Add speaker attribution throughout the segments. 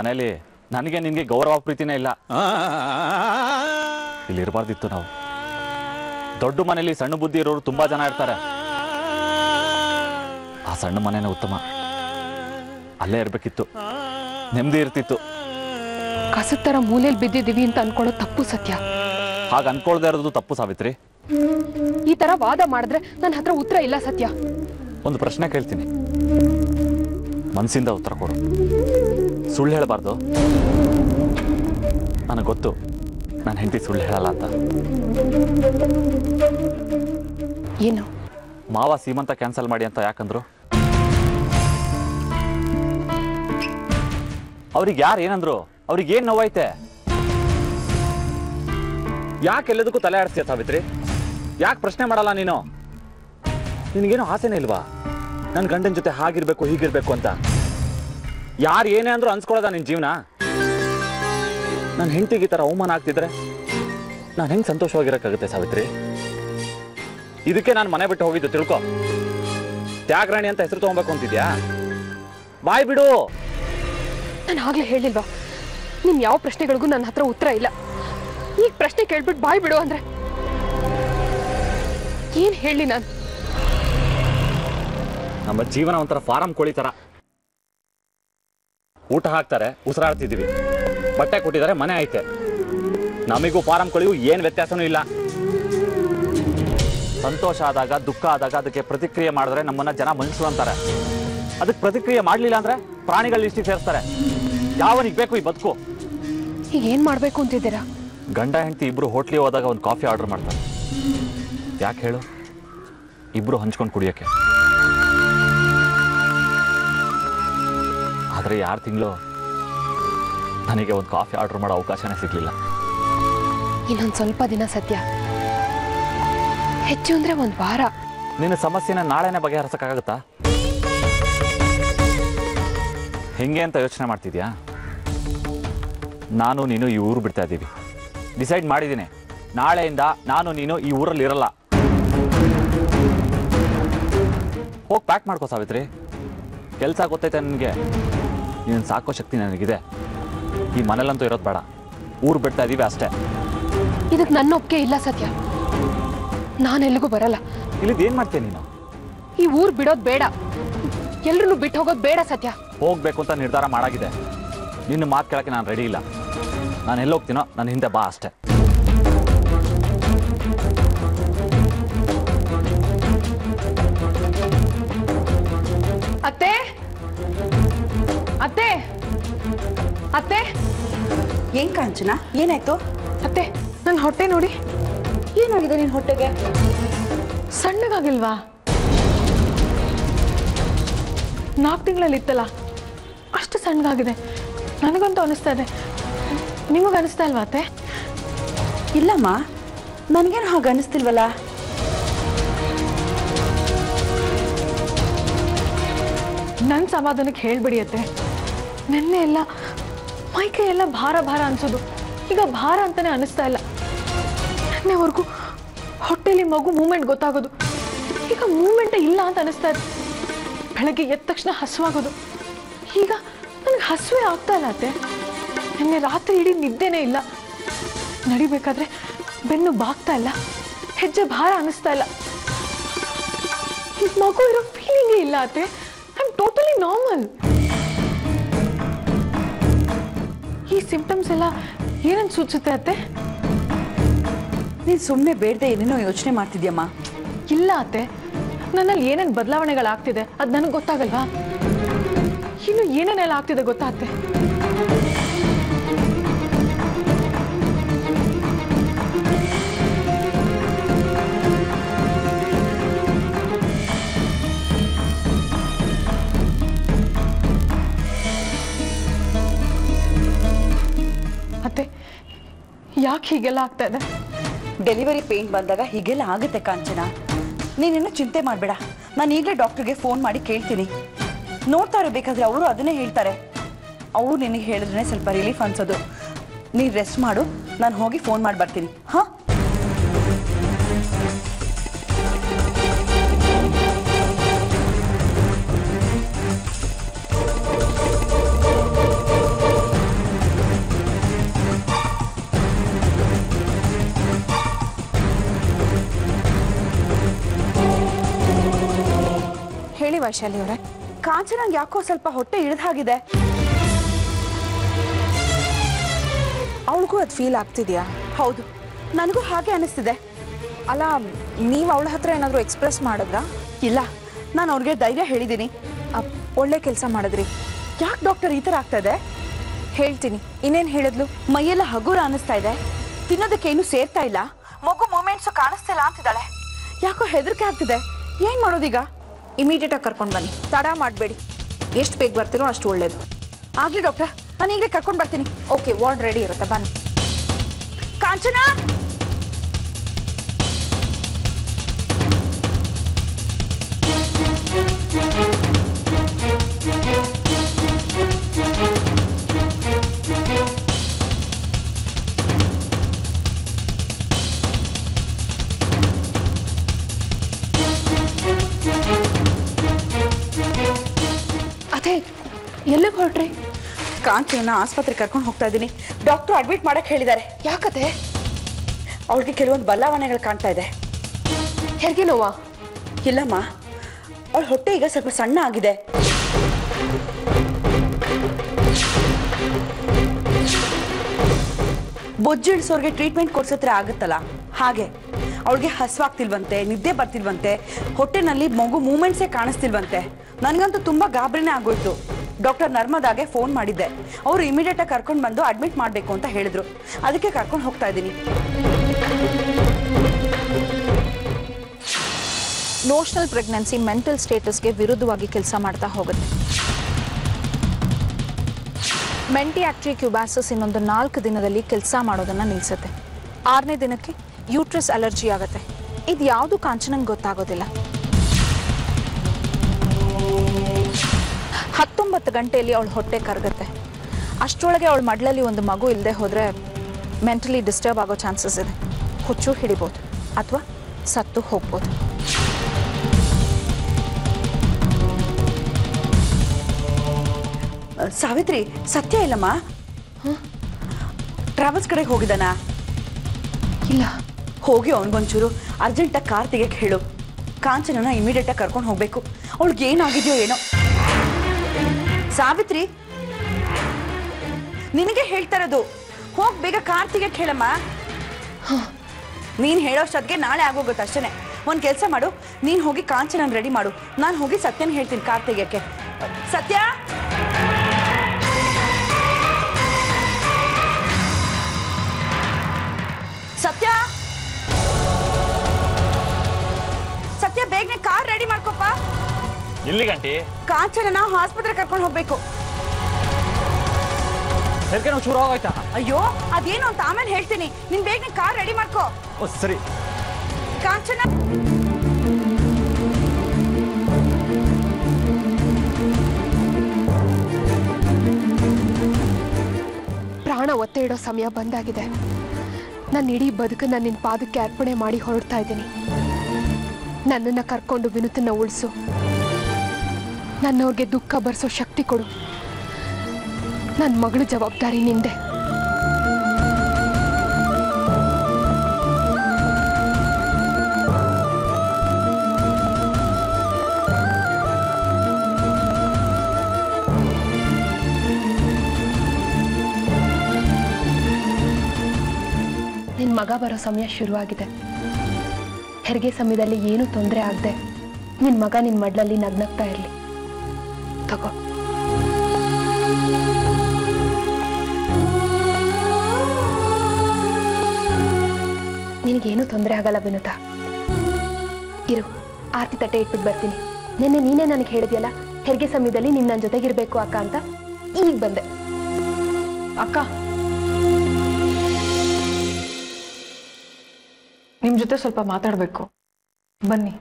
Speaker 1: ಮನೇಲಿ ನನಗೆ ನಿನಗೆ ಗೌರವ ಪ್ರೀತಿನೇ ಇಲ್ಲ ಇಲ್ಲಿ ಇರಬಾರ್ದಿತ್ತು ನಾವು ದೊಡ್ಡ ಮನೇಲಿ ಸಣ್ಣ ಬುದ್ಧಿ ಇರೋರು ತುಂಬಾ ಜನ ಇರ್ತಾರೆ ಆ ಸಣ್ಣ ಮನೇನೆ ಉತ್ತಮ ಅಲ್ಲೇ ಇರ್ಬೇಕಿತ್ತು ನೆಮ್ಮದಿ ಇರ್ತಿತ್ತು
Speaker 2: ಕಸದ ಥರ ಮೂಲೆಯಲ್ಲಿ ಬಿದ್ದಿದ್ದೀವಿ ಅಂತ ಅನ್ಕೊಳ್ಳೋ ತಪ್ಪು ಸತ್ಯ
Speaker 1: ಹಾಗೆ ಅನ್ಕೊಳ್ದೇ ಇರೋದು ತಪ್ಪು ಸಾವಿತ್ರಿ
Speaker 2: ಈ ತರ ವಾದ ಮಾಡಿದ್ರೆ ನನ್ನ ಹತ್ರ ಉತ್ತರ ಇಲ್ಲ ಸತ್ಯ
Speaker 1: ಒಂದು ಪ್ರಶ್ನೆ ಕೇಳ್ತೀನಿ ಮನಸ್ಸಿಂದ ಉತ್ತರ ಕೊಡು ಸುಳ್ಳು ಹೇಳಬಾರ್ದು ನನಗೆ ಗೊತ್ತು ನನ್ನ ಹೆಂಡತಿ ಸುಳ್ಳು ಹೇಳಲ್ಲ ಅಂತ
Speaker 2: ಏನು
Speaker 1: ಮಾವ ಸೀಮಂತ ಕ್ಯಾನ್ಸಲ್ ಮಾಡಿ ಅಂತ ಯಾಕಂದ್ರು ಅವ್ರಿಗೆ ಯಾರು ಏನಂದ್ರು ಅವ್ರಿಗೆ ಏನ್ ನೋವೈತೆ ಯಾಕೆ ಎಲ್ಲದಕ್ಕೂ ತಲೆ ಆಡಿಸ್ತೀಯ ಸಾವಿತ್ರಿ ಯಾಕೆ ಪ್ರಶ್ನೆ ಮಾಡಲ್ಲ ನೀನು ನಿನಗೇನು ಆಸೆನೇ ಇಲ್ವಾ ನನ್ನ ಗಂಡನ ಜೊತೆ ಹಾಗಿರ್ಬೇಕು ಹೀಗಿರ್ಬೇಕು ಅಂತ ಯಾರು ಏನೇ ಅಂದ್ರೂ ಅನ್ಸ್ಕೊಳ್ಳೋದ ನಿನ್ ಜೀವನ ನನ್ನ ಹೆಂಡತಿಗೆ ಈ ಥರ ಅವಮಾನ ಆಗ್ತಿದ್ರೆ ನಾನು ಹೆಂಗೆ ಸಂತೋಷವಾಗಿರೋಕ್ಕಾಗುತ್ತೆ ಸಾವಿತ್ರಿ ಇದಕ್ಕೆ ನಾನು ಮನೆ ಬಿಟ್ಟು ಹೋಗಿದ್ದು ತಿಳ್ಕೊ ತ್ಯಾಗರಾಣಿ ಅಂತ ಹೆಸರು ತಗೊಬೇಕು ಅಂತಿದ್ಯಾ ಬಾಯ್ ಬಿಡು
Speaker 2: ನಾನು ಆಗ್ಲೇ ಹೇಳಿಲ್ವಾ ನಿಮ್ ಯಾವ ಪ್ರಶ್ನೆಗಳಿಗೂ ನನ್ನ ಹತ್ರ ಉತ್ತರ ಇಲ್ಲ ಈಗ ಪ್ರಶ್ನೆ ಕೇಳ್ಬಿಟ್ಟು ಬಾಯ್ ಬಿಡು ಅಂದ್ರೆ ಏನ್ ಹೇಳಿ ನಾನು
Speaker 1: ನಮ್ಮ ಜೀವನ ಒಂಥರ ಫಾರಂ ಕೋಳಿ ತರ ಊಟ ಹಾಕ್ತಾರೆ ಉಸಿರಾಡ್ತಿದ್ದೀವಿ ಬಟ್ಟೆ ಕೊಟ್ಟಿದ್ದಾರೆ ಮನೆ ಐತೆ ನಮಿಗೂ ಫಾರಂ ಕೋಳಿಗೂ ಏನ್ ವ್ಯತ್ಯಾಸನೂ ಇಲ್ಲ ಸಂತೋಷ ಆದಾಗ ದುಃಖ ಆದಾಗ ಅದಕ್ಕೆ ಪ್ರತಿಕ್ರಿಯೆ ಮಾಡಿದ್ರೆ ನಮ್ಮನ್ನ ಜನ ಮನುಷ್ಯರು ಅಂತಾರೆ ಅದಕ್ಕೆ ಪ್ರತಿಕ್ರಿಯೆ ಮಾಡ್ಲಿಲ್ಲ ಅಂದ್ರೆ ಪ್ರಾಣಿಗಳ ಲಿಸ್ಟಿಗೆ ಸೇರಿಸ್ತಾರೆ ಯಾವನಿಗೆ ಬೇಕು ಈ ಬದುಕು
Speaker 2: ಈಗ ಏನ್ ಮಾಡ್ಬೇಕು ಅಂತಿದ್ದೀರಾ
Speaker 1: ಗಂಡ ಹೆಂಡತಿ ಇಬ್ರು ಹೋಟ್ಲಿಗೆ ಹೋದಾಗ ಒಂದು ಕಾಫಿ ಆರ್ಡರ್ ಮಾಡ್ತಾರೆ ಯಾಕೆ ಹೇಳು ಇಬ್ರು ಹಂಚ್ಕೊಂಡು ಕುಡಿಯೋಕ್ಕೆ ಆದರೆ ಯಾರು ತಿಂಗಳು ನನಗೆ ಒಂದು ಕಾಫಿ ಆರ್ಡರ್ ಮಾಡೋ ಅವಕಾಶನೇ ಸಿಗಲಿಲ್ಲ
Speaker 2: ಇನ್ನೊಂದ್ ಸ್ವಲ್ಪ ದಿನ ಸತ್ಯ ಹೆಚ್ಚು ಅಂದ್ರೆ ಒಂದ್ ವಾರ
Speaker 1: ನಿನ್ನ ಸಮಸ್ಯೆನ ನಾಳೆನೇ ಬಗೆಹರಿಸಕ್ಕಾಗತ್ತಾ ಹೆಂಗೆ ಅಂತ ಯೋಚನೆ ಮಾಡ್ತಿದ್ಯಾ ನಾನು ನೀನು ಈ ಊರು ಬಿಡ್ತಾ ಇದ್ದೀವಿ ಡಿಸೈಡ್ ಮಾಡಿದ್ದೀನಿ ನಾಳೆಯಿಂದ ನಾನು ನೀನು ಈ ಊರಲ್ಲಿ ಇರಲ್ಲ ಹೋಗಿ ಪ್ಯಾಕ್ ಮಾಡ್ಕೋ ಸಾವಿತ್ರಿ ಕೆಲಸ ಗೊತ್ತೈತೆ ನನಗೆ ನೀನು ಸಾಕೋ ಶಕ್ತಿ ನನಗಿದೆ ಈ ಮನೇಲಂತೂ ಇರೋದು ಬೇಡ ಊರು ಬಿಡ್ತಾ ಇದ್ದೀವಿ ಅಷ್ಟೇ
Speaker 2: ಇದಕ್ ನನ್ನ ಒಪ್ಪಿಗೆ ಇಲ್ಲ ಸತ್ಯ ನಾನು ಎಲ್ಲಿಗೂ ಬರಲ್ಲ
Speaker 1: ಇಲ್ಲಿದ್ದು ಏನು ಮಾಡ್ತೀಯ ನೀನು
Speaker 2: ಈ ಊರ್ ಬಿಡೋದ್ ಬೇಡ ಎಲ್ರನ್ನೂ ಬಿಟ್ಟು ಹೋಗೋದ್ ಬೇಡ ಸತ್ಯ
Speaker 1: ಹೋಗ್ಬೇಕು ಅಂತ ನಿರ್ಧಾರ ಮಾಡಾಗಿದೆ ನಿನ್ನ ಮಾತು ಕೇಳಕ್ಕೆ ನಾನು ರೆಡಿ ಇಲ್ಲ ನಾನು ಎಲ್ಲಿ ಹೋಗ್ತೀನೋ ನನ್ನ ಹಿಂದೆ ಬಾ ಅಷ್ಟೇ
Speaker 2: ಅತ್ತೆ ಅತ್ತೆ ಅತ್ತೆ
Speaker 3: ಏನ್ ಕಾಂಚನ ಏನಾಯ್ತು
Speaker 2: ಅತ್ತೆ ನನ್ನ ಹೊಟ್ಟೆ ನೋಡಿ
Speaker 3: ಏನಾಗಿದೆ ನಿನ್ ಹೊಟ್ಟೆಗೆ
Speaker 2: ಸಣ್ಣಗಾಗಿಲ್ವಾ ನಾಲ್ಕು ತಿಂಗಳಲ್ಲಿ ಇತ್ತಲ್ಲ ಅಷ್ಟು ಸಣ್ಣಗಾಗಿದೆ ನನಗಂತೂ ಅನಿಸ್ತಾ ಇದೆ ನಿಮಗೆ ಅನಿಸ್ತಾ ಇಲ್ವಾ ಅತ್ತೆ
Speaker 3: ಇಲ್ಲಮ್ಮ ನನ್ಗೇನು ಹಾಗೆ ಅನಿಸ್ತಿಲ್ವಲ್ಲ
Speaker 2: ನನ್ನ ಸಮಾಧಾನಕ್ಕೆ ಹೇಳ್ಬಿಡಿ ಅತ್ತೆ ನೆನ್ನೆ ಎಲ್ಲ ಮೈಕೈ ಎಲ್ಲ ಭಾರ ಭಾರ ಅನ್ಸೋದು ಈಗ ಭಾರ ಅಂತಾನೆ ಅನಿಸ್ತಾ ಇಲ್ಲ ನೆನ್ನೆವರೆಗೂ ಹೊಟ್ಟೆಲಿ ಮಗು ಮೂಮೆಂಟ್ ಗೊತ್ತಾಗೋದು ಈಗ ಮೂಮೆಂಟೇ ಇಲ್ಲ ಅಂತ ಅನಿಸ್ತಾ ಇದೆ ಬೆಳಗ್ಗೆ ಎದ್ದ ತಕ್ಷಣ ಹಸುವಾಗೋದು ಈಗ ನನಗೆ ಹಸುವೆ ಆಗ್ತಾ ಇಲ್ಲ ಅತ್ತೆ ನಿನ್ನೆ ರಾತ್ರಿ ಇಡೀ ನಿದ್ದೆನೇ ಇಲ್ಲ ನಡಿಬೇಕಾದ್ರೆ ಬೆನ್ನು ಬಾಗ್ತಾ ಇಲ್ಲ ಹೆಜ್ಜೆ ಭಾರ ಅನಿಸ್ತಾ ಇಲ್ಲ ಈ ಮಗು ಇರೋ ಫೀಲಿಂಗೇ ಇಲ್ಲ ಅತ್ತೆ ಐ ಆಮ್ ಟೋಟಲಿ ನಾರ್ಮಲ್ ಈ ಸಿಂಪ್ಟಮ್ಸ್ ಎಲ್ಲ ಏನಂತ ಸೂಚಿಸುತ್ತೆ ಅತ್ತೆ
Speaker 3: ನೀನ್ ಸುಮ್ಮನೆ ಬೇಡದೆ ಏನೇನೋ ಯೋಚನೆ ಮಾಡ್ತಿದ್ಯಮ್ಮ
Speaker 2: ಇಲ್ಲ ಅತ್ತೆ ನನ್ನಲ್ಲಿ ಏನೇನು ಬದಲಾವಣೆಗಳಾಗ್ತಿದೆ ಅದು ನನಗೆ ಗೊತ್ತಾಗಲ್ವಾ ಇನ್ನು ಏನೇನೆಲ್ಲ ಆಗ್ತಿದೆ ಗೊತ್ತಾ ಅತ್ತೆ ಅತ್ತೆ ಯಾಕೆ ಹೀಗೆಲ್ಲ ಆಗ್ತಾ ಇದೆ
Speaker 3: ಡೆಲಿವರಿ ಪೇನ್ ಬಂದಾಗ ಹೀಗೆಲ್ಲ ಆಗುತ್ತೆ ಕಾಂಚನ ನೀನೇನು ಚಿಂತೆ ಮಾಡಬೇಡ ನಾನು ಈಗಲೇ ಡಾಕ್ಟರ್ಗೆ ಫೋನ್ ಮಾಡಿ ಕೇಳ್ತೀನಿ ನೋಡ್ತಾ ಇರಬೇಕಾದ್ರೆ ಅವರು ಅದನ್ನೇ ಹೇಳ್ತಾರೆ ಅವ್ರು ನಿನಗೆ ಹೇಳಿದ್ರೆ ಸ್ವಲ್ಪ ರಿಲೀಫ್ ಅನ್ಸೋದು ನೀನು ರೆಸ್ಟ್ ಮಾಡು ನಾನು ಹೋಗಿ ಫೋನ್ ಮಾಡಿ ಬರ್ತೀನಿ ಹಾಂ
Speaker 4: ವೈಶಾಲಿ ಅವರೇ
Speaker 3: ಕಾಂಚನಂಗೆ ಯಾಕೋ ಸ್ವಲ್ಪ ಹೊಟ್ಟೆ ಇಳಿದ ಹಾಗಿದೆ
Speaker 4: ಅವಳಿಗೂ ಅದು ಫೀಲ್ ಆಗ್ತಿದ್ಯಾ
Speaker 3: ಹೌದು ನನಗೂ ಹಾಗೆ ಅನಿಸ್ತಿದೆ
Speaker 4: ಅಲ್ಲ ನೀವು ಅವಳ ಹತ್ರ ಏನಾದರೂ ಎಕ್ಸ್ಪ್ರೆಸ್ ಮಾಡಿದ್ರಾ
Speaker 3: ಇಲ್ಲ ನಾನು ಅವ್ರಿಗೆ ಧೈರ್ಯ ಹೇಳಿದ್ದೀನಿ
Speaker 4: ಅಪ್, ಒಳ್ಳೆ ಕೆಲಸ ಮಾಡಿದ್ರಿ
Speaker 3: ಯಾಕೆ ಡಾಕ್ಟರ್ ಈ ಥರ ಆಗ್ತಾ ಇದೆ
Speaker 4: ಹೇಳ್ತೀನಿ ಇನ್ನೇನು ಹೇಳಿದ್ಲು
Speaker 3: ಮೈಯೆಲ್ಲ ಹಗುರ ಅನಿಸ್ತಾ ಇದೆ ತಿನ್ನೋದಕ್ಕೆ ಏನು ಸೇರ್ತಾ ಇಲ್ಲ ಮಗು ಮೂಮೆಂಟ್ಸ್ ಕಾಣಿಸ್ತಿಲ್ಲ ಅಂತಿದ್ದಾಳೆ ಯಾಕೋ ಹೆದರಿಕೆ ಆಗ್ತಿದೆ ಏನ್ ಮಾಡೋದೀಗ
Speaker 4: ಇಮಿಡಿಯೇಟಾಗಿ ಕರ್ಕೊಂಡು ಬನ್ನಿ ತಡ ಮಾಡಬೇಡಿ ಎಷ್ಟು ಬೇಗ ಬರ್ತೀರೋ ಅಷ್ಟು ಒಳ್ಳೇದು
Speaker 3: ಆಗ್ಲಿ ಡಾಕ್ಟರ್ ನಾನು ಈಗಲೇ ಕರ್ಕೊಂಡು ಬರ್ತೀನಿ
Speaker 4: ಓಕೆ ವಾರ್ಡ್ ರೆಡಿ ಇರುತ್ತೆ ಬನ್ನಿ
Speaker 3: ಕಾಂಚನ
Speaker 2: ಅದೇ ಎಲ್ಲಿಗೆ ಹೊರಟ್ರಿ
Speaker 3: ಕಾಂಚನ ಆಸ್ಪತ್ರೆ ಕರ್ಕೊಂಡು ಹೋಗ್ತಾ ಇದ್ದೀನಿ ಡಾಕ್ಟರ್ ಅಡ್ಮಿಟ್ ಮಾಡಕ್ ಹೇಳಿದ್ದಾರೆ
Speaker 2: ಯಾಕತೆ
Speaker 3: ಅವಳಿಗೆ ಕೆಲವೊಂದು ಬದಲಾವಣೆಗಳು ಕಾಣ್ತಾ ಇದೆ
Speaker 2: ಹೆರಿಗೆ ನೋವಾ
Speaker 3: ಇಲ್ಲಮ್ಮ ಅವಳ ಹೊಟ್ಟೆ ಈಗ ಸ್ವಲ್ಪ ಸಣ್ಣ ಆಗಿದೆ ಬೊಜ್ಜಿಳಿಸೋರ್ಗೆ ಟ್ರೀಟ್ಮೆಂಟ್ ಕೊಡ್ಸತ್ರ ಆಗುತ್ತಲ್ಲ ಹಾಗೆ ಅವಳಿಗೆ ಹಸ್ವಾಗ್ತಿಲ್ವಂತೆ ನಿದ್ದೆ ಬರ್ತಿಲ್ವಂತೆ ಹೊಟ್ಟೆನಲ್ಲಿ ಮಗು ಮೂಮೆಂಟ್ಸೇ ಕಾಣಿಸ್ತಿಲ್ವಂತೆ ನನಗಂತೂ ತುಂಬಾ ಗಾಬರಿನೇ ಆಗೋಯ್ತು ಡಾಕ್ಟರ್ ನರ್ಮದಾಗೆ ಫೋನ್ ಮಾಡಿದ್ದೆ ಅವರು ಇಮಿಡಿಯೇಟ್ ಆಗಿ ಕರ್ಕೊಂಡು ಬಂದು ಅಡ್ಮಿಟ್ ಮಾಡಬೇಕು ಅಂತ ಹೇಳಿದ್ರು ಅದಕ್ಕೆ ಕರ್ಕೊಂಡು ಹೋಗ್ತಾ ಇದ್ದೀನಿ
Speaker 4: ನೋಷನಲ್ ಪ್ರೆಗ್ನೆನ್ಸಿ ಮೆಂಟಲ್ ಸ್ಟೇಟಸ್ಗೆ ವಿರುದ್ಧವಾಗಿ ಕೆಲಸ ಮಾಡ್ತಾ ಹೋಗುತ್ತೆ ಮೆಂಟಿ ಆಕ್ಟ್ರಿ ಕ್ಯೂಬಾಸಸ್ ಇನ್ನೊಂದು ನಾಲ್ಕು ದಿನದಲ್ಲಿ ಕೆಲಸ ಮಾಡೋದನ್ನ ನಿಲ್ಲಿಸುತ್ತೆ ಆರನೇ ದಿನಕ್ಕೆ ಯೂಟ್ರಸ್ ಅಲರ್ಜಿ ಆಗುತ್ತೆ ಇದು ಯಾವುದು ಕಾಂಚನಂಗೆ ಗೊತ್ತಾಗೋದಿಲ್ಲ ಹತ್ತೊಂಬತ್ತು ಗಂಟೆಯಲ್ಲಿ ಅವಳ ಹೊಟ್ಟೆ ಕರಗುತ್ತೆ ಅಷ್ಟರೊಳಗೆ ಅವಳ ಮಡ್ಲಲ್ಲಿ ಒಂದು ಮಗು ಇಲ್ಲದೆ ಹೋದರೆ ಮೆಂಟಲಿ ಡಿಸ್ಟರ್ಬ್ ಆಗೋ ಚಾನ್ಸಸ್ ಇದೆ ಹುಚ್ಚು ಹಿಡಿಬೋದು ಅಥವಾ ಸತ್ತು ಹೋಗ್ಬೋದು
Speaker 3: ಅಹ್, ಸಾವಿತ್ರಿ ಸತ್ಯ ಇಲ್ಲಮ್ಮ ಟ್ರಾವೆಲ್ಸ್ ಕಡೆಗೆ ಹೋಗಿದ್ದಾನಾ
Speaker 2: ಇಲ್ಲ
Speaker 3: ಹೋಗಿ ಅವನಿಗೊಂಚೂರು ಅರ್ಜೆಂಟಾಗಿ ಕಾರ್ ತೆಗಿಯಕ್ಕೆ ಹೇಳು ಕಾಂಚನನ ಇಮಿಡಿಯೇಟಾಗಿ ಕರ್ಕೊಂಡು ಹೋಗ್ಬೇಕು ಅವಳಿಗೆ ಏನಾಗಿದೆಯೋ ಏನೋ ಸಾವಿತ್ರಿ ನಿನಗೆ ಹೇಳ್ತಾ ಇರೋದು ಹೋಗ್ ಬೇಗ ಕಾರ್ ತೆಗಿಯಕ್ಕೆ ಹೇಳಮ್ಮ ನೀನ್ ಹೇಳೋಷ್ಟೊತ್ತಿಗೆ ನಾಳೆ ಆಗೋಗುತ್ತೆ ಅಷ್ಟೇ ಒಂದ್ ಕೆಲಸ ಮಾಡು ನೀನ್ ಹೋಗಿ ಕಾಂಚನನ್ ರೆಡಿ ಮಾಡು ನಾನು ಹೋಗಿ ಸತ್ಯನ ಹೇಳ್ತೀನಿ ಕಾರ್ ತೆಗಿಯಕ್ಕೆ ಸತ್ಯ ಸತ್ಯ ಸತ್ಯ ಬೇಗನೆ ಕಾರ್ ರೆಡಿ ಮಾಡ್ಕೊಪ್ಪ
Speaker 1: ಇಲ್ಲಿ ಗಂಟಿ
Speaker 3: ಕಾಂಚನ ಆಸ್ಪತ್ರೆ ಕರ್ಕೊಂಡು ಹೋಗ್ಬೇಕು
Speaker 1: ಹೆರಿಗೆ ನೋವು ಶುರು ಆಗೋಯ್ತಾ
Speaker 3: ಅಯ್ಯೋ ಅದೇನು ಅಂತ ಆಮೇಲೆ ಹೇಳ್ತೀನಿ ನೀನ್ ಬೇಗನೆ ಕಾರ್ ರೆಡಿ ಮಾಡ್ಕೋ
Speaker 1: ಓ ಸರಿ
Speaker 3: ಕಾಂಚನ
Speaker 2: ಪ್ರಾಣ ಒತ್ತೆ ಇಡೋ ಸಮಯ ಬಂದಾಗಿದೆ ನನ್ನ ಇಡೀ ಬದುಕನ್ನ ನಿನ್ನ ಪಾದಕ್ಕೆ ಅರ್ಪಣೆ ಮಾಡಿ ಹೊರಡ್ತಾ ಇದ್ದೀನಿ ನನ್ನನ್ನು ಕರ್ಕೊಂಡು ವಿನುತನ್ನ ಉಳಿಸು ನನ್ನವ್ರಿಗೆ ದುಃಖ ಬರ್ಸೋ ಶಕ್ತಿ ಕೊಡು ನನ್ನ ಮಗಳ ಜವಾಬ್ದಾರಿ ನಿಂದೆ ನಿನ್ನ ಮಗ ಬರೋ ಸಮಯ ಶುರುವಾಗಿದೆ ಹೆರಿಗೆ ಸಮಯದಲ್ಲಿ ಏನೂ ತೊಂದರೆ ಆಗದೆ ನಿನ್ನ ಮಗ ನಿನ್ನ ಮಡ್ಲಲ್ಲಿ ನಗ್ನಗ್ತಾ ಇರಲಿ ತಗೋ ನಿನಗೇನು ತೊಂದರೆ ಆಗಲ್ಲ ವಿನುತ ಇರು ಆರತಿ ತಟ್ಟೆ ಇಟ್ಬಿಟ್ಟು ಬರ್ತೀನಿ ನಿನ್ನೆ ನೀನೇ ನನಗೆ ಹೇಳಿದ್ಯಲ್ಲ ಹೆರಿಗೆ ಸಮಯದಲ್ಲಿ ನೀನು ನನ್ನ ಜೊತೆಗಿರ್ಬೇಕು ಅಕ್ಕ ಅಂತ ಈಗ ಬಂದೆ
Speaker 5: ಅಕ್ಕ ನಿಮ್ ಜೊತೆ ಸ್ವಲ್ಪ ಮಾತಾಡ್ಬೇಕು ಬನ್ನಿ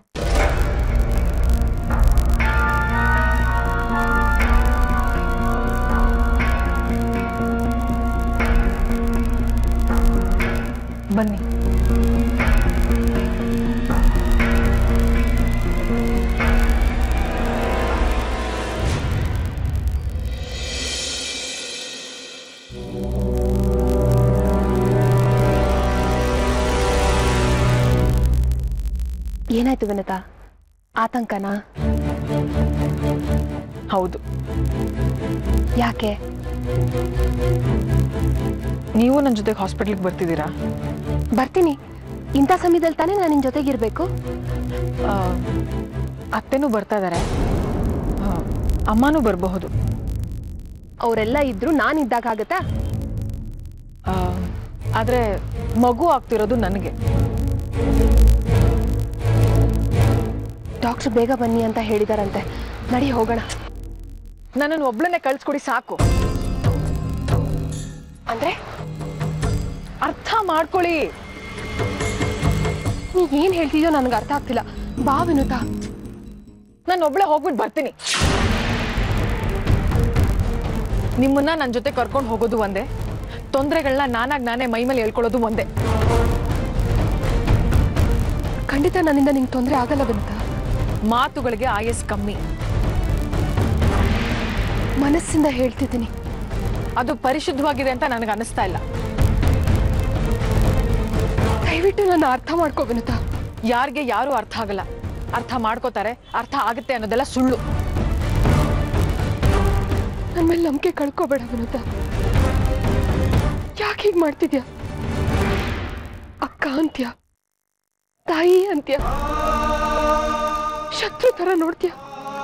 Speaker 5: ಬನ್ನಿ
Speaker 2: ಏನಾಯ್ತು ವಿನತಾ ಆತಂಕನಾ ಹೌದು
Speaker 5: ಯಾಕೆ
Speaker 2: ನೀವು ನನ್ನ ಜೊತೆಗೆ ಹಾಸ್ಪಿಟ್ಲಿಗೆ ಬರ್ತಿದ್ದೀರಾ
Speaker 5: ಬರ್ತೀನಿ ಇಂಥ ಸಮಯದಲ್ಲಿ ತಾನೇ ನಾನು ನಿನ್ನ ಜೊತೆಗಿರ್ಬೇಕು
Speaker 2: ಆ, ಅತ್ತೆನೂ ಬರ್ತಾ ಇದ್ದಾರೆ ಅಮ್ಮನೂ ಬರಬಹುದು
Speaker 5: ಅವರೆಲ್ಲ ಇದ್ರು ನಾನು ಇದ್ದಾಗ ಆಗತ್ತಾ
Speaker 2: ಆದರೆ ಮಗು ಆಗ್ತಿರೋದು ನನಗೆ
Speaker 5: ಡಾಕ್ಟರ್ ಬೇಗ ಬನ್ನಿ ಅಂತ ಹೇಳಿದಾರಂತೆ ನಡಿ ಹೋಗೋಣ
Speaker 2: ನನ್ನನ್ನು ಒಬ್ಳನ್ನೇ ಕಳ್ಸ್ಕೊಡಿ ಸಾಕು
Speaker 5: ಅಂದ್ರೆ
Speaker 2: ಅರ್ಥ ಮಾಡ್ಕೊಳ್ಳಿ
Speaker 5: ನೀ ಏನ್ ಹೇಳ್ತಿದ್ಯೋ ನನಗೆ ಅರ್ಥ ಆಗ್ತಿಲ್ಲ ಬಾ ವಿನುತಾ
Speaker 2: ನಾನು ಒಬ್ಳೆ ಹೋಗ್ಬಿಟ್ಟು ಬರ್ತೀನಿ ನಿಮ್ಮನ್ನ ನನ್ನ ಜೊತೆ ಕರ್ಕೊಂಡು ಹೋಗೋದು ಒಂದೇ ತೊಂದರೆಗಳನ್ನ ನಾನಾಗ್ ನಾನೇ ಮೈ ಮೇಲೆ ಹೇಳ್ಕೊಳ್ಳೋದು ಒಂದೇ
Speaker 5: ಖಂಡಿತ ನನ್ನಿಂದ ನಿಂಗೆ ತೊಂದರೆ ಆಗಲ್ಲ ವಿನುತಾ
Speaker 2: ಮಾತುಗಳಿಗೆ ಆಯಸ್ ಕಮ್ಮಿ
Speaker 5: ಮನಸ್ಸಿಂದ ಹೇಳ್ತಿದ್ದೀನಿ
Speaker 2: ಅದು ಪರಿಶುದ್ಧವಾಗಿದೆ ಅಂತ ನನಗೆ ಅನಿಸ್ತಾ ಇಲ್ಲ
Speaker 5: ದಯವಿಟ್ಟು ನನ್ನ ಅರ್ಥ ಮಾಡ್ಕೋ ವಿನುತಾ
Speaker 2: ಯಾರಿಗೆ ಯಾರು ಅರ್ಥ ಆಗಲ್ಲ ಅರ್ಥ ಮಾಡ್ಕೋತಾರೆ ಅರ್ಥ ಆಗುತ್ತೆ ಅನ್ನೋದೆಲ್ಲ ಸುಳ್ಳು
Speaker 5: ನನ್ನ ಮೇಲೆ ನಂಬಿಕೆ ಕಳ್ಕೋಬೇಡ ವಿನುತಾ ಯಾಕೆ ಹೀಗೆ ಮಾಡ್ತಿದ್ಯಾ ಅಕ್ಕ ಅಂತ್ಯ ತಾಯಿ ಅಂತ್ಯ ಶತ್ರು ತರ ನೋಡ್ತೀಯ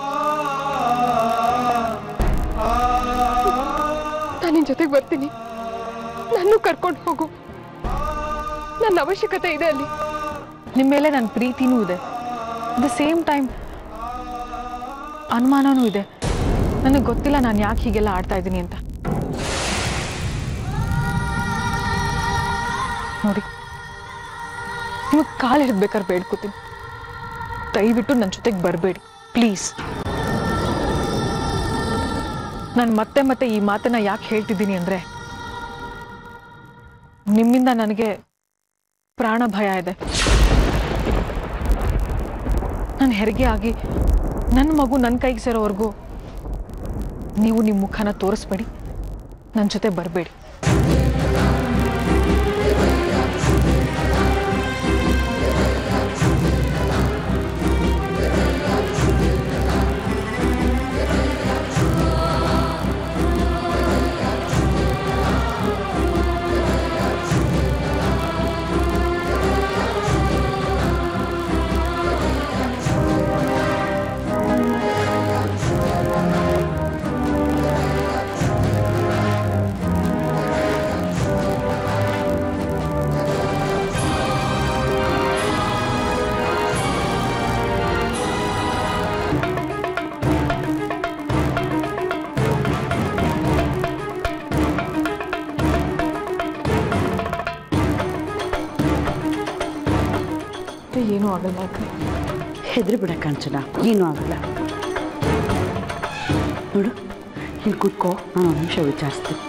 Speaker 5: ನಾನು ನಿನ್ ಜೊತೆಗೆ ಬರ್ತೀನಿ ನಾನು ಕರ್ಕೊಂಡು ಹೋಗು ನನ್ನ ಅವಶ್ಯಕತೆ ಇದೆ ಅಲ್ಲಿ
Speaker 2: ನಿಮ್ಮ ಮೇಲೆ ನನ್ನ ಪ್ರೀತಿನೂ ಇದೆ ದ ಸೇಮ್ ಟೈಮ್ ಅನುಮಾನನೂ ಇದೆ ನನಗೆ ಗೊತ್ತಿಲ್ಲ ನಾನು ಯಾಕೆ ಹೀಗೆಲ್ಲ ಆಡ್ತಾ ಇದ್ದೀನಿ ಅಂತ ನೋಡಿ ನಿಮಗೆ ಕಾಲು ಹಿಡಿದ್ಬೇಕಾದ್ರೆ ಬೇಡ್ಕೋತೀನಿ ದಯವಿಟ್ಟು ನನ್ನ ಜೊತೆಗೆ ಬರಬೇಡಿ ಪ್ಲೀಸ್ ನಾನು ಮತ್ತೆ ಮತ್ತೆ ಈ ಮಾತನ್ನ ಯಾಕೆ ಹೇಳ್ತಿದ್ದೀನಿ ಅಂದರೆ ನಿಮ್ಮಿಂದ ನನಗೆ ಪ್ರಾಣ ಭಯ ಇದೆ ನಾನು ಹೆರಿಗೆ ಆಗಿ ನನ್ನ ಮಗು ನನ್ನ ಕೈಗೆ ಸೇರೋವರೆಗೂ ನೀವು ನಿಮ್ಮ ಮುಖನ ತೋರಿಸ್ಬೇಡಿ ನನ್ನ ಜೊತೆ ಬರಬೇಡಿ ಏನೂ ಆಗಲ್ಲ ಅಕ್ಕ.
Speaker 3: ಹೆದ್ರಿ ಬಿಡ ಕಾಂಚನ ಏನೂ ಆಗಲ್ಲ ನೋಡು ಇಲ್ಲಿ ಕೂತ್ಕೋ ನಾನು ಒಂದು ನಿಮಿಷ ವಿಚಾರಿಸ್ತೀನಿ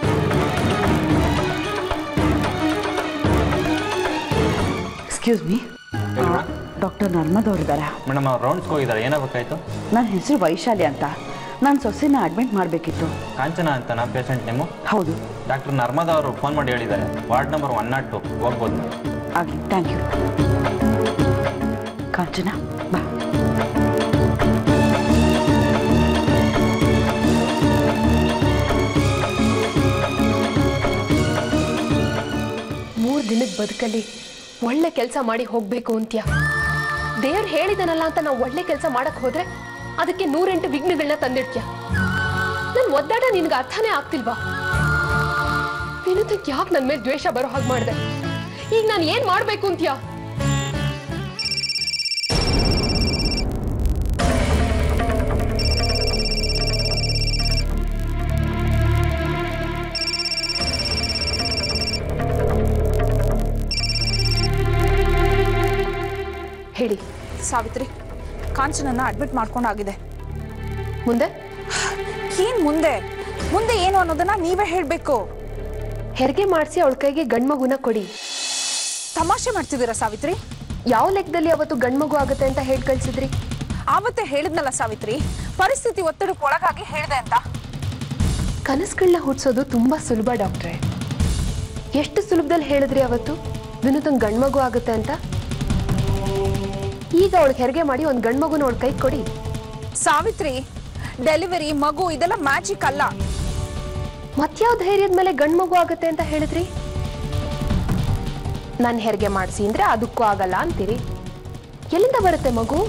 Speaker 3: ಎಕ್ಸ್ಕ್ಯೂಸ್ ಮೀ ಡಾಕ್ಟರ್ ನರ್ಮದ್ ಅವರಿದ್ದಾರೆ
Speaker 1: ಮೇಡಮ್ ಅವ್ರು ರೌಂಡ್ಸ್ಗೆ ಹೋಗಿದ್ದಾರೆ ಏನಾಗಬೇಕಾಯ್ತು
Speaker 3: ನನ್ನ ಹೆಸರು ವೈಶಾಲಿ ಅಂತ ನಾನು ಸೊಸೆನ ಅಡ್ಮಿಟ್ ಮಾಡಬೇಕಿತ್ತು
Speaker 1: ಕಾಂಚನ ಅಂತನಾ ಪೇಷಂಟ್ ನೇಮು
Speaker 3: ಹೌದು
Speaker 1: ಡಾಕ್ಟರ್ ನರ್ಮದಾ ಅವರು ಫೋನ್ ಮಾಡಿ ಹೇಳಿದ್ದಾರೆ ward number one not two ಹೋಗ್ಬೋದು
Speaker 3: ಆಗಲಿ ಥ್ಯಾಂಕ್ ಯು ಕಾಂಚನ ಬಾ
Speaker 5: ಮೂರು ದಿನದ ಬದುಕಲ್ಲಿ ಒಳ್ಳೆ ಕೆಲಸ ಮಾಡಿ ಹೋಗ್ಬೇಕು ಅಂತ್ಯ ದೇವ್ರು ಹೇಳಿದನಲ್ಲ ಅಂತ ನಾವು ಒಳ್ಳೆ ಕೆಲಸ ಮಾಡಕ್ ಹೋದ್ರೆ ಅದಕ್ಕೆ ನೂರೆಂಟು ವಿಘ್ನಗಳನ್ನ ತಂದಿಡ್ತ್ಯ ನನ್ ಒದ್ದಾಡ ನಿನ್ಗೆ ಅರ್ಥನೇ ಆಗ್ತಿಲ್ವಾ ವಿನೋದಕ್ಕೆ ಯಾಕೆ ನನ್ ಮೇಲೆ ದ್ವೇಷ ಬರೋ ಹಾಗೆ ಮಾಡಿದೆ ಈಗ ನಾನು ಏನ್ ಮಾಡ್ಬೇಕು ಅಂತ್ಯ ಹೇಳಿ
Speaker 4: ಸಾವಿತ್ರಿ ಕಾಂಚನನ್ನ ಅಡ್ಮಿಟ್ ಮಾಡ್ಕೊಂಡಾಗಿದೆ
Speaker 5: ಮುಂದೆ
Speaker 4: ಏನ್ ಮುಂದೆ ಮುಂದೆ ಏನು ಅನ್ನೋದನ್ನ ನೀವೇ ಹೇಳ್ಬೇಕು
Speaker 5: ಹೆರಿಗೆ ಮಾಡಿಸಿ ಅವಳ ಕೈಗೆ ಗಂಡ್ಮಗುನ ಕೊಡಿ
Speaker 4: ತಮಾಷೆ ಮಾಡ್ತಿದ್ದೀರಾ ಸಾವಿತ್ರಿ
Speaker 5: ಯಾವ ಲೆಕ್ಕದಲ್ಲಿ ಅವತ್ತು ಗಂಡ್ಮಗು ಆಗುತ್ತೆ ಅಂತ ಹೇಳಿ ಕಳ್ಸಿದ್ರಿ
Speaker 4: ಆವತ್ತೇ ಹೇಳಿದ್ನಲ್ಲ ಸಾವಿತ್ರಿ ಪರಿಸ್ಥಿತಿ ಒತ್ತಡಕ್ಕೆ ಒಳಗಾಗಿ ಹೇಳಿದೆ ಅಂತ
Speaker 5: ಕನಸುಗಳನ್ನ ಹುಟ್ಸೋದು ತುಂಬಾ ಸುಲಭ ಡಾಕ್ಟ್ರೆ ಎಷ್ಟು ಸುಲಭದಲ್ಲಿ ಹೇಳಿದ್ರಿ ಅವತ್ತು ವಿನೋದಂಗ್ ಗಂಡ್ಮಗು ಆಗುತ್ತೆ ಅಂತ ಈಗ ಅವಳಿಗೆ ಹೆರಿಗೆ ಮಾಡಿ ಒಂದು ಗಂಡ್ಮಗುನ ಅವಳ ಕೈ ಕೊಡಿ
Speaker 4: ಸಾವಿತ್ರಿ ಡೆಲಿವರಿ ಮಗು ಇದೆಲ್ಲ ಮ್ಯಾಜಿಕ್ ಅಲ್ಲ
Speaker 5: ಮತ್ಯಾವ ಧೈರ್ಯದ ಮೇಲೆ ಗಂಡು ಮಗು ಆಗುತ್ತೆ ಅಂತ ಹೇಳಿದ್ರಿ ನನ್ನ ಹೆರಿಗೆ ಮಾಡಿಸಿ ಅಂದ್ರೆ ಅದಕ್ಕೂ ಆಗಲ್ಲ ಅಂತೀರಿ ಎಲ್ಲಿಂದ ಬರುತ್ತೆ ಮಗು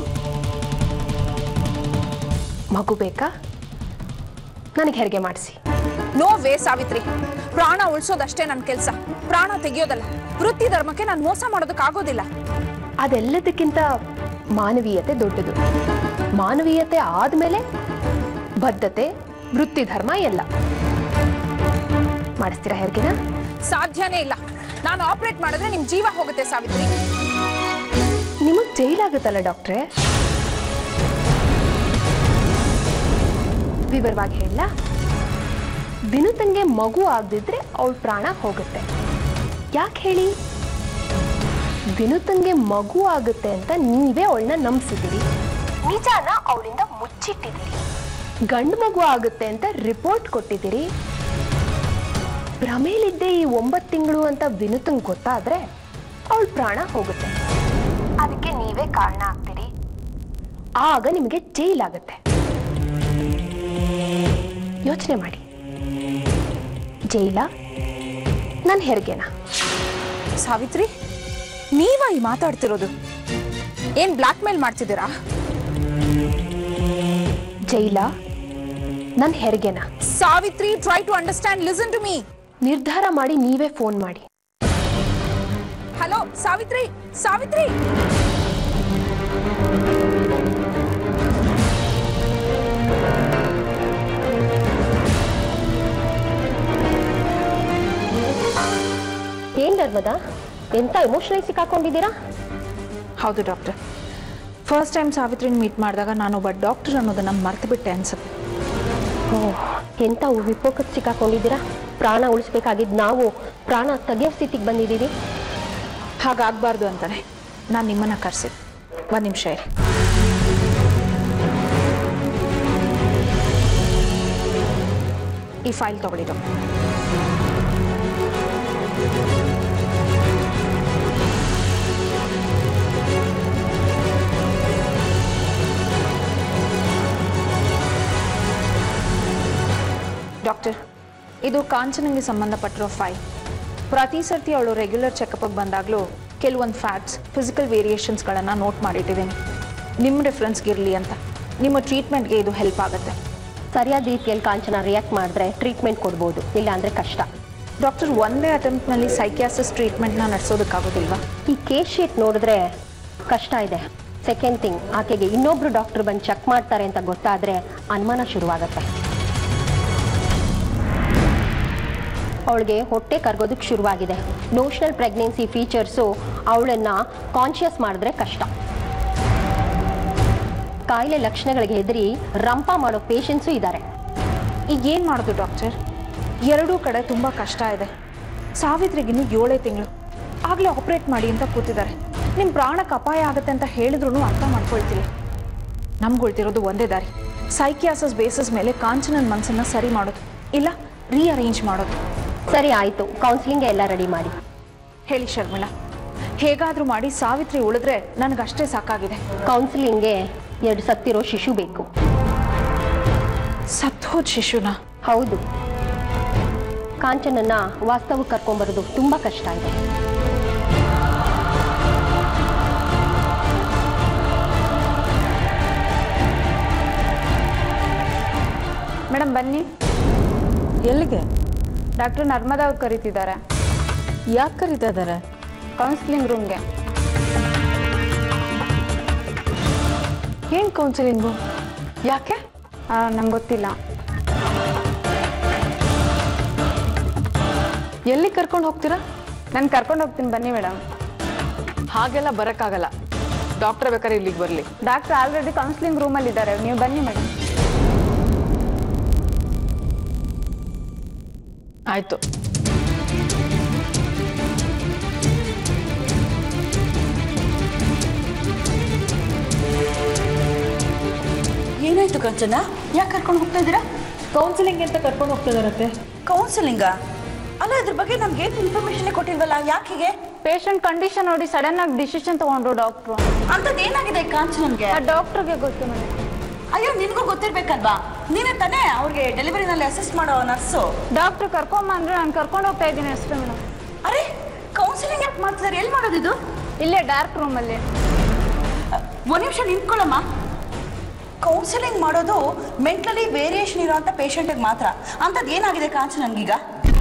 Speaker 5: ಮಗು ಬೇಕಾ ನನಗೆ ಹೆರಿಗೆ ಮಾಡಿಸಿ
Speaker 4: ನೋ ವೇ ಸಾವಿತ್ರಿ ಪ್ರಾಣ ಉಳಿಸೋದಷ್ಟೇ ನನ್ನ ಕೆಲಸ ಪ್ರಾಣ ತೆಗೆಯೋದಲ್ಲ ವೃತ್ತಿ ಧರ್ಮಕ್ಕೆ ನಾನು ಮೋಸ ಮಾಡೋದಕ್ಕಾಗೋದಿಲ್ಲ
Speaker 5: ಅದೆಲ್ಲದಕ್ಕಿಂತ ಮಾನವೀಯತೆ ದೊಡ್ಡದು ಮಾನವೀಯತೆ ಆದ್ಮೇಲೆ ಬದ್ಧತೆ ವೃತ್ತಿ ಧರ್ಮ ಎಲ್ಲ ಮಾಡಿಸ್ತೀರಾ ಹೆರ್ಗೆನ
Speaker 4: ಸಾಧ್ಯನೇ ಇಲ್ಲ ನಾನು ಆಪರೇಟ್ ಮಾಡಿದ್ರೆ ನಿಮ್ ಜೀವ ಹೋಗುತ್ತೆ ಸಾವಿತ್ರಿ
Speaker 5: ನಿಮಗ್ ಜೈಲಾಗುತ್ತಲ್ಲ ಡಾಕ್ಟ್ರೆ ವಿವರವಾಗಿ ಹೇಳ ವಿನುತಂಗೆ ಮಗು ಆಗದಿದ್ರೆ ಅವಳ ಪ್ರಾಣ ಹೋಗುತ್ತೆ ಯಾಕೆ ಹೇಳಿ ವಿನುತಂಗೆ ಮಗು ಆಗುತ್ತೆ ಅಂತ ನೀವೇ ಅವಳನ್ನ ನಂಬಿಸಿದ್ದೀರಿ ನಿಜಾನ ಅವಳಿಂದ ಮುಚ್ಚಿಟ್ಟಿದ್ದೀರಿ ಗಂಡು ಮಗು ಆಗುತ್ತೆ ಅಂತ ರಿಪೋರ್ಟ್ ಕೊಟ್ಟಿದ್ದೀರಿ ಭ್ರಮೇಲಿದ್ದೆ ಈ ಒಂಬತ್ತು ತಿಂಗಳು ಅಂತ ವಿನುತಂಗ್ ಗೊತ್ತಾದ್ರೆ ಅವಳ ಪ್ರಾಣ ಹೋಗುತ್ತೆ ಅದಕ್ಕೆ ನೀವೇ ಕಾರಣ ಆಗ್ತೀರಿ ಆಗ ನಿಮಗೆ ಜೈಲಾಗುತ್ತೆ ಯೋಚನೆ ಮಾಡಿ ಜೈಲ ನನ್ನ ಹೆರಿಗೆನಾ
Speaker 4: ಸಾವಿತ್ರಿ ನೀವ ಈ ಮಾತಾಡ್ತಿರೋದು ಏನ್ ಬ್ಲಾಕ್ ಮೇಲ್ ಮಾಡ್ತಿದ್ದೀರಾ
Speaker 5: ಜೈಲ ನನ್ನ ಹೆರಿಗೆನಾ
Speaker 4: Savitri try to understand listen to me
Speaker 5: ನಿರ್ಧಾರ ಮಾಡಿ ನೀವೇ ಫೋನ್ ಮಾಡಿ
Speaker 4: ಹಲೋ ಸಾವಿತ್ರಿ ಸಾವಿತ್ರಿ
Speaker 5: ಏನ್ ನರ್ಮದಾ ಎಂತ ಎಮೋಷನಲ್ ಸಿಕ್ಕಾಕೊಂಡಿದ್ದೀರಾ
Speaker 4: ಹೌದು ಡಾಕ್ಟರ್ ಫಸ್ಟ್ ಟೈಮ್ ಸಾವಿತ್ರಿನ ಮೀಟ್ ಮಾಡಿದಾಗ ನಾನೊಬ್ಬ ಡಾಕ್ಟರ್ ಅನ್ನೋದನ್ನ ಮರ್ತು ಬಿಟ್ಟೆ ಅನ್ಸುತ್ತೆ
Speaker 5: ಓಹ್ ಎಂತ ವಿಪೋಕಕ್ಕೆ ಸಿಕ್ಕಾಕೊಂಡಿದ್ದೀರಾ ಪ್ರಾಣ ಉಳಿಸ್ಬೇಕಾಗಿದ್ದು ನಾವು ಪ್ರಾಣ ತೆಗೆಯೋ ಸ್ಥಿತಿಗೆ ಬಂದಿದ್ದೀರಿ
Speaker 4: ಹಾಗಾಗಬಾರ್ದು ಅಂತಾನೆ ನಾನು ನಿಮ್ಮನ್ನ ಕರೆಸಿದ್ದು ಒಂದು ನಿಮಿಷ ಇರಿ ಈ ಫೈಲ್ ತಗೊಳ್ಳಿ ಡಾಕ್ಟರ್ ಡಾಕ್ಟರ್ ಇದು ಕಾಂಚನಂಗೆ ಸಂಬಂಧಪಟ್ಟಿರೋ ಫೈಲ್ ಪ್ರತಿ ಸರ್ತಿ ಅವಳು ರೆಗ್ಯುಲರ್ ಚೆಕಪ್ಗೆ ಬಂದಾಗಲೂ ಕೆಲವೊಂದು ಫ್ಯಾಕ್ಟ್ಸ್ ಫಿಸಿಕಲ್ ವೇರಿಯೇಷನ್ಸ್ಗಳನ್ನು ನೋಟ್ ಮಾಡಿಟ್ಟಿದ್ದೀನಿ ನಿಮ್ಮ ರೆಫರೆನ್ಸ್ಗೆ ಇರಲಿ ಅಂತ ನಿಮ್ಮ ಟ್ರೀಟ್ಮೆಂಟ್ಗೆ ಇದು ಹೆಲ್ಪ್ ಆಗುತ್ತೆ
Speaker 5: ಸರಿಯಾದ ರೀತಿಯಲ್ಲಿ ಕಾಂಚನ ರಿಯಾಕ್ಟ್ ಮಾಡಿದ್ರೆ ಟ್ರೀಟ್ಮೆಂಟ್ ಕೊಡ್ಬೋದು ಇಲ್ಲ ಅಂದ್ರೆ ಕಷ್ಟ
Speaker 4: ಡಾಕ್ಟರ್ ಒಂದೇ ಅಟೆಂಪ್ಟ್ನಲ್ಲಿ ಸೈಕ್ಯಾಸಿಸ್ ಟ್ರೀಟ್ಮೆಂಟ್ನ ನಡೆಸೋದಕ್ಕಾಗೋದಿಲ್ವಾ
Speaker 5: ಈ ಕೇಸ್ ಶೀಟ್ ನೋಡಿದ್ರೆ ಕಷ್ಟ ಇದೆ ಸೆಕೆಂಡ್ ಥಿಂಗ್ ಆಕೆಗೆ ಇನ್ನೊಬ್ರು ಡಾಕ್ಟರ್ ಬಂದು ಚೆಕ್ ಮಾಡ್ತಾರೆ ಅಂತ ಗೊತ್ತಾದ್ರೆ ಅನುಮಾನ ಶುರುವಾಗತ್ತೆ ಅವಳಿಗೆ ಹೊಟ್ಟೆ ಕರ್ಗೋದಕ್ಕೆ ಶುರುವಾಗಿದೆ ನೋಷನಲ್ ಪ್ರೆಗ್ನೆನ್ಸಿ ಫೀಚರ್ಸು ಅವಳನ್ನ ಕಾನ್ಷಿಯಸ್ ಮಾಡಿದ್ರೆ ಕಷ್ಟ ಕಾಯಿಲೆ ಲಕ್ಷಣಗಳಿಗೆ ಹೆದರಿ ರಂಪ ಮಾಡೋ ಪೇಷಂಟ್ಸು ಇದ್ದಾರೆ
Speaker 4: ಈಗ ಏನು ಮಾಡೋದು ಡಾಕ್ಟರ್ ಎರಡೂ ಕಡೆ ತುಂಬ ಕಷ್ಟ ಇದೆ ಸಾವಿತ್ರಿಗಿನ್ನು ಏಳೇ ತಿಂಗಳು ಆಗಲೇ ಆಪ್ರೇಟ್ ಮಾಡಿ ಅಂತ ಕೂತಿದ್ದಾರೆ ನಿಮ್ಮ ಪ್ರಾಣಕ್ಕೆ ಅಪಾಯ ಆಗುತ್ತೆ ಅಂತ ಹೇಳಿದ್ರು ಅರ್ಥ ಮಾಡ್ಕೊಳ್ತಿಲ್ಲ ನಮ್ಗೆ ಉಳ್ತಿರೋದು ಒಂದೇ ದಾರಿ ಸೈಕಿಯಾಸಸ್ ಬೇಸಸ್ ಮೇಲೆ ಕಾಂಚನನ್ ಮನಸ್ಸನ್ನ ಸರಿ ಮಾಡೋದು ಇಲ್ಲ ರೀಅರೇಂಜ್ ಮಾಡೋದು
Speaker 5: ಸರಿ ಆಯಿತು ಕೌನ್ಸಿಲಿಂಗ್ ಎಲ್ಲ ರೆಡಿ ಮಾಡಿ
Speaker 4: ಹೇಳಿ ಶರ್ಮಿಳಾ ಹೇಗಾದರೂ ಮಾಡಿ ಸಾವಿತ್ರಿ ಉಳಿದ್ರೆ ನನಗಷ್ಟೇ ಸಾಕಾಗಿದೆ
Speaker 5: ಕೌನ್ಸಿಲಿಂಗ್ಗೆ ಎರಡು ಸತ್ತಿರೋ ಶಿಶು ಬೇಕು
Speaker 4: ಸತ್ತೋದ್ ಶಿಶುನ
Speaker 5: ಹೌದು ಕಾಂಚನನ್ನ ವಾಸ್ತವಕ್ಕೆ ಕರ್ಕೊಂಬರೋದು ತುಂಬಾ ಕಷ್ಟ ಇದೆ
Speaker 6: ಮೇಡಮ್ ಬನ್ನಿ
Speaker 3: ಎಲ್ಲಿಗೆ
Speaker 6: ಡಾಕ್ಟರ್ ನರ್ಮದಾ ಅವ್ರು ಕರೀತಿದ್ದಾರೆ
Speaker 3: ಯಾಕೆ ಕರೀತಾ ಇದ್ದಾರೆ
Speaker 6: ಕೌನ್ಸಿಲಿಂಗ್ ರೂಮ್ಗೆ
Speaker 2: ಏನ್ ಕೌನ್ಸಿಲಿಂಗು ಯಾಕೆ
Speaker 6: ನಂಗೆ ಗೊತ್ತಿಲ್ಲ
Speaker 2: ಎಲ್ಲಿ ಕರ್ಕೊಂಡು ಹೋಗ್ತೀರಾ
Speaker 6: ನಾನು ಕರ್ಕೊಂಡು ಹೋಗ್ತೀನಿ ಬನ್ನಿ ಮೇಡಮ್
Speaker 2: ಹಾಗೆಲ್ಲ ಬರಕ್ಕಾಗಲ್ಲ ಡಾಕ್ಟರ್ ಬೇಕಾದ್ರೆ ಇಲ್ಲಿಗೆ ಬರಲಿ
Speaker 6: ಡಾಕ್ಟರ್ ಆಲ್ರೆಡಿ ಕೌನ್ಸಿಲಿಂಗ್ ರೂಮಲ್ಲಿ ಇದ್ದಾರೆ ನೀವು ಬನ್ನಿ ಮೇಡಮ್
Speaker 2: ಆಯ್ತು
Speaker 3: ಏನಾಯ್ತು ಕಂಚನ ಯಾಕೆ ಕರ್ಕೊಂಡು ಹೋಗ್ತಾ ಇದ್ದೀರಾ
Speaker 2: ಕೌನ್ಸಿಲಿಂಗ್ ಅಂತ ಕರ್ಕೊಂಡು ಹೋಗ್ತಿದಾರತ್ತೆ
Speaker 3: ಕೌನ್ಸಿಲಿಂಗ ಅಲ್ಲ ಇದ್ರ ಬಗ್ಗೆ ನಮ್ಗೆ ಏನು ಇನ್ಫಾರ್ಮೇಶನ್ ಕೊಟ್ಟಿಲ್ವಲ್ಲ ಯಾಕೆ ಹೀಗೆ
Speaker 6: ಪೇಷಂಟ್ ಕಂಡೀಷನ್ ನೋಡಿ ಸಡನ್ ಆಗಿ ಡಿಸಿಷನ್ ತಗೊಂಡ್ರು ಡಾಕ್ಟ್ರು
Speaker 3: ಅಂಥದ್ದು ಏನಾಗಿದೆ ಕಾಂಚನನ್ಗೆ
Speaker 6: ಆ ಡಾಕ್ಟ್ರಿಗೆ ಗೊತ್ತು ಮೇಡಮ್
Speaker 3: ಅಯ್ಯೋ ನಿನ್ಗೂ ಗೊತ್ತಿರ್ಬೇಕಲ್ವಾ ನೀನೇ ತಾನೇ ಅವ್ರಿಗೆ ಡೆಲಿವರಿನಲ್ಲಿ ಅಸಿಸ್ಟ್ ಮಾಡೋ ನರ್ಸು
Speaker 6: ಡಾಕ್ಟ್ರು ಕರ್ಕೊಂಬ ಅಂದ್ರೆ ನಾನು ಕರ್ಕೊಂಡು ಹೋಗ್ತಾ ಇದ್ದೀನಿ ಅಷ್ಟೇ ಮೇಡಮ್
Speaker 3: ಅರೆ ಕೌನ್ಸಿಲಿಂಗ್ ಯಾಕೆ ಮಾಡ್ತಿದ್ದಾರೆ ಎಲ್ಲಿ ಮಾಡೋದಿದು
Speaker 6: ಇಲ್ಲೇ ಡಾರ್ಕ್ ರೂಮಲ್ಲಿ
Speaker 3: ಒಂದು ನಿಮಿಷ ನಿಂತ್ಕೊಳ್ಳಮ್ಮ ಕೌನ್ಸಿಲಿಂಗ್ ಮಾಡೋದು ಮೆಂಟಲಿ ವೇರಿಯೇಷನ್ ಇರೋಂಥ ಪೇಷಂಟಿಗೆ ಮಾತ್ರ ಅಂಥದ್ದು ಏನಾಗಿದೆ ಕಾಂಚ ನನಗೀಗ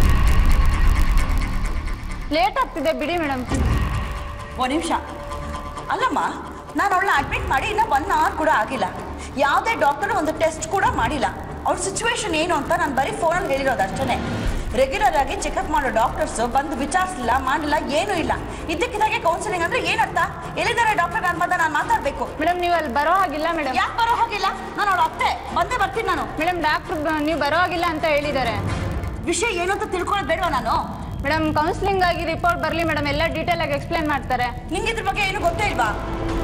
Speaker 6: ಲೇಟ್ ಆಗ್ತಿದೆ ಬಿಡಿ ಮೇಡಮ್
Speaker 3: ಒಂದು ನಿಮಿಷ ಅಲ್ಲಮ್ಮ ನಾನು ಅವಳನ್ನ ಅಡ್ಮಿಟ್ ಮಾಡಿ ಇನ್ನೂ ಒನ್ ಅವರ್ ಕೂಡ ಆಗಿಲ್ಲ ಯಾವುದೇ ಡಾಕ್ಟರ್ ಒಂದು ಟೆಸ್ಟ್ ಕೂಡ ಮಾಡಿಲ್ಲ ಅವ್ರ ಸಿಚುವೇಶನ್ ಏನು ಅಂತ ನಾನು ಬರೀ ಫೋನಲ್ಲಿ ಹೇಳಿರೋದು ಅಷ್ಟೇ ರೆಗ್ಯುಲರ್ ಆಗಿ ಚೆಕಪ್ ಮಾಡೋ ಡಾಕ್ಟರ್ಸ್ ಬಂದು ವಿಚಾರಿಸಲಿಲ್ಲ ಮಾಡಿಲ್ಲ ಏನೂ ಇಲ್ಲ ಇದ್ದಕ್ಕಿದ್ದಾಗೆ ಕೌನ್ಸಿಲಿಂಗ್ ಅಂದ್ರೆ ಏನರ್ಥ ಎಲ್ಲಿದ್ದಾರೆ ಡಾಕ್ಟರ್ ನಾನು ಬಂದ ನಾನು ಮಾತಾಡಬೇಕು
Speaker 6: ಮೇಡಮ್ ನೀವು ಅಲ್ಲಿ ಬರೋ ಹಾಗಿಲ್ಲ ಮೇಡಮ್
Speaker 3: ಯಾಕೆ ಬರೋ ಹಾಗಿಲ್ಲ ನಾನು ಅವಳ ಅತ್ತೆ ಬಂದೇ ಬರ್ತೀನಿ ನಾನು
Speaker 6: ಮೇಡಮ್ ಡಾಕ್ಟ್ರು ನೀವು ಬರೋ ಹಾಗಿಲ್ಲ ಅಂತ ಹೇಳಿದ್ದಾರೆ
Speaker 3: ವಿಷಯ ಏನು ಅಂತ ತಿಳ್ಕೊಳ್ಳೋದು ಬೇಡವಾ ನಾನು
Speaker 6: ಮೇಡಮ್ ಕೌನ್ಸಿಲಿಂಗ್ ಆಗಿ ರಿಪೋರ್ಟ್ ಬರಲಿ ಮೇಡಮ್ ಎಲ್ಲ ಡೀಟೇಲ್ ಆಗಿ ಎಕ್ಸ್ಪ್ಲೇನ್ ಮಾಡ್ತಾರೆ
Speaker 3: ನಿಂಗೆ ಇದ್ರ ಬಗ್ಗೆ ಏನು ಗೊತ್ತೇ ಇಲ್ವಾ